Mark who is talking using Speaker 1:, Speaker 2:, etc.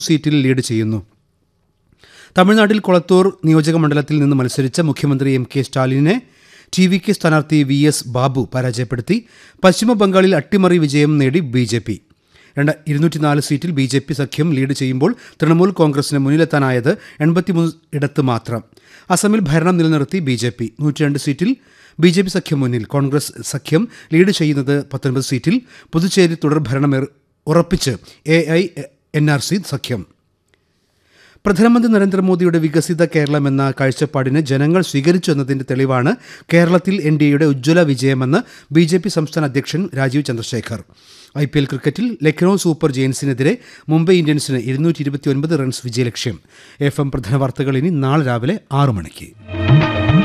Speaker 1: സീറ്റിൽ ലീഡ് ചെയ്യുന്നു തമിഴ്നാട്ടിൽ കൊളത്തൂർ നിയോജക മണ്ഡലത്തിൽ നിന്ന് മത്സരിച്ച മുഖ്യമന്ത്രി എം കെ സ്റ്റാലിനെ ടി വി കെ സ്ഥാനാർത്ഥി വി എസ് ബാബു പരാജയപ്പെടുത്തി പശ്ചിമ ബംഗാളിൽ അട്ടിമറി വിജയം നേടി ബി ജെ പി രണ്ട് ഇരുന്നൂറ്റിനാല് സീറ്റിൽ ബി ജെ പി സഖ്യം ലീഡ് ചെയ്യുമ്പോൾ തൃണമൂൽ കോൺഗ്രസിന് മുന്നിലെത്താനായത് എൺപത്തിമൂന്ന് ഇടത്ത് മാത്രം അസമിൽ ഭരണം നിലനിർത്തി ബി ജെ പി നൂറ്റിരണ്ട് സീറ്റിൽ ബി ജെ പി സഖ്യം മുന്നിൽ കോൺഗ്രസ് സഖ്യം ലീഡ് ചെയ്യുന്നത് പത്തൊൻപത് സീറ്റിൽ പുതുച്ചേരി തുടർ ഭരണം ഏർ- ഉറപ്പിച്ച് A I N R C സഖ്യം പ്രധാനമന്ത്രി നരേന്ദ്രമോദിയുടെ വികസിത കേരളം എന്ന കാഴ്ചപ്പാടിന് ജനങ്ങൾ സ്വീകരിച്ചു എന്നതിന്റെ തെളിവാണ് കേരളത്തിൽ എൻ ഡി എയുടെ ഉജ്ജ്വല വിജയമെന്ന് ബി ജെ പി സംസ്ഥാന അധ്യക്ഷൻ Rajeev Chandrasekhar I P L ക്രിക്കറ്റിൽ ലക്നൌ സൂപ്പർ ജയൻസിനെതിരെ മുംബൈ ഇന്ത്യൻസിന് ഇരുന്നൂറ്റി ഇരുപത്തിയൊൻപത് റൺസ് വിജയലക്ഷ്യം എഫ് എം പ്രധാന വാർത്തകൾ ഇനി നാളെ രാവിലെ ആറു മണിക്ക്